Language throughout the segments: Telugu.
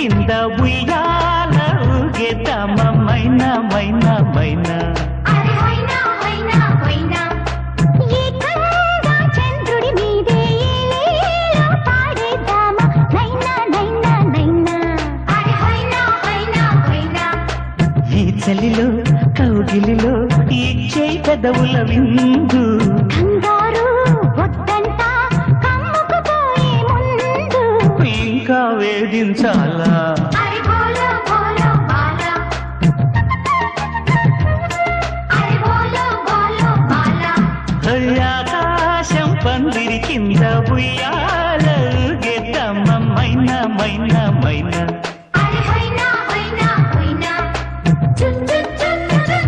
కింద ఉయ్యాల ఊగేద్దామ మైనా మైనా మైనా అరే హైనా హైనా హైనా ఏకంగా చంద్రుడి మీదే ఏలేలో పాడేద్దామా నైనా నైనా నైనా అరే హైనా హైనా హైనా ఈ చలిలో కౌగిలిలో ఇచ్చే పెదవుల విందు కంగారు వద్దంట కమ్ముకుపోయే ముందు ఇంకా వేధించాలా అరే బోలో బోలో బాలా అరే బోలో బోలో బాలా ఆకాశం పందిరి కింద ఉయ్యాల ఊగేద్దామ మైనా మైనా మైనా అరే హైనా హైనా హైనా చు చు చు చు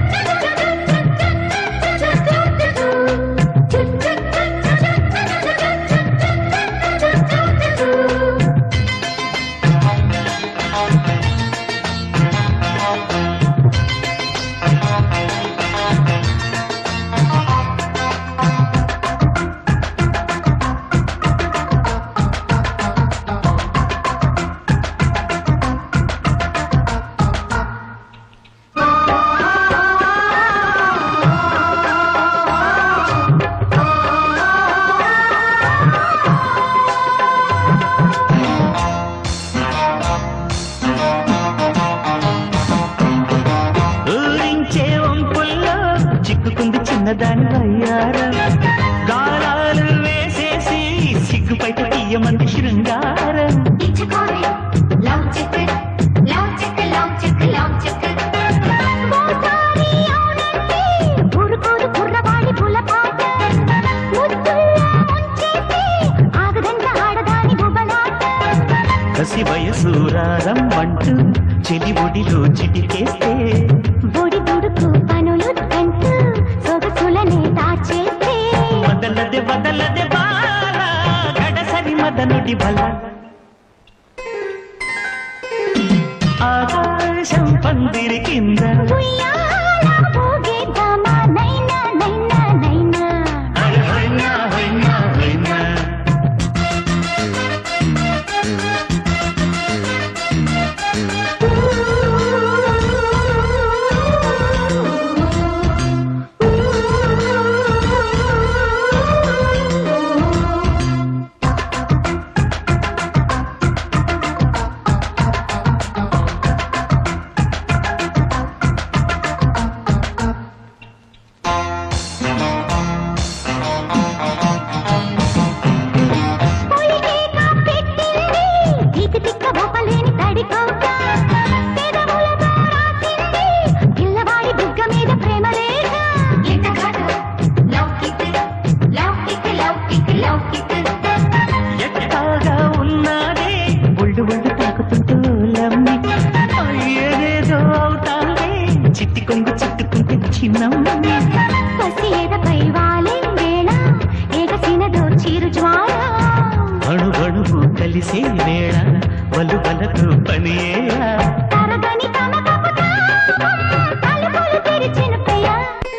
చు చు ఊరించే వంపుల్లో చిక్కుకుంది చిన్నదాని వయ్యారం గాలాలు వేసేసి సిగ్గుపైట తీయమంది శృంగారం ఇచ్చుకోరే love check love check love check love check ఓసారి అవునంటే ఊరుకోదు కుర్రవాడి పులపాట ముద్దుల్లో ముంచేసి ఆగదంట ఆడదాని బుబలాట కసి వయసు రారం అంటూ చెలి ఒడిలో చిటికేస్తే బొడి దుడుకు పనులు కంటూ సొగసులనే దాచేస్తే వదలదే వదలదే బాల గడసరి మదనుడి బల ఆకాశం పందిరి కింద ఉయ్యాల ఊగేద్దామా నైనా నైనా నైనా అరే హైనా హైనా హైనా పొలికేక పెట్టింది తీపి తిక్క బొప్పలేని తడి కోక పెదవులతో రాసింది పిల్లవాడి బుగ్గ మీద ప్రేమ రేఖ ఎట్టాగా ఉన్నాడే ఒళ్ళు ఒళ్ళు తాకుతుంటూ లమ్మి ఏదేదో అవుతాడే చిట్టి కొంగు చుట్టుకుంటే చిన్నమ్మి పసి ఎదపై వాలే వేళ ఏకసినదో చీరు జ్వాల అణు అణువు కలిసే వేళ వలు వలకు పనియేలా తరగని తమకపు తాపం తలుపులు తెరిచిన ప్రియ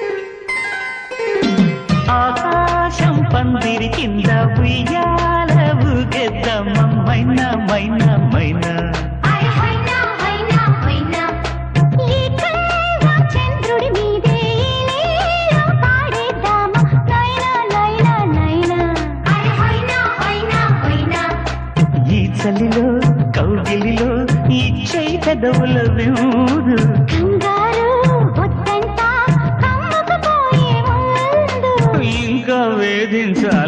ఆకాశం పందిరి కింద ఉయ్యాల ఊగెద్దమ్మ మైనా మైనా మైనా అరే హైనా హైనా హైనా ఏకంగా చంద్రుడి మీదే ఏలేలో పాడేద్దామా నైనా నైనా నైనా అరే హైనా హైనా హైనా ఈ చలిలో కౌగిలిలో ఈ చేయి పెదవుల విందు కంగారు వద్దంట కమ్ముకుపోయే ముందు ఇంకా వేధించా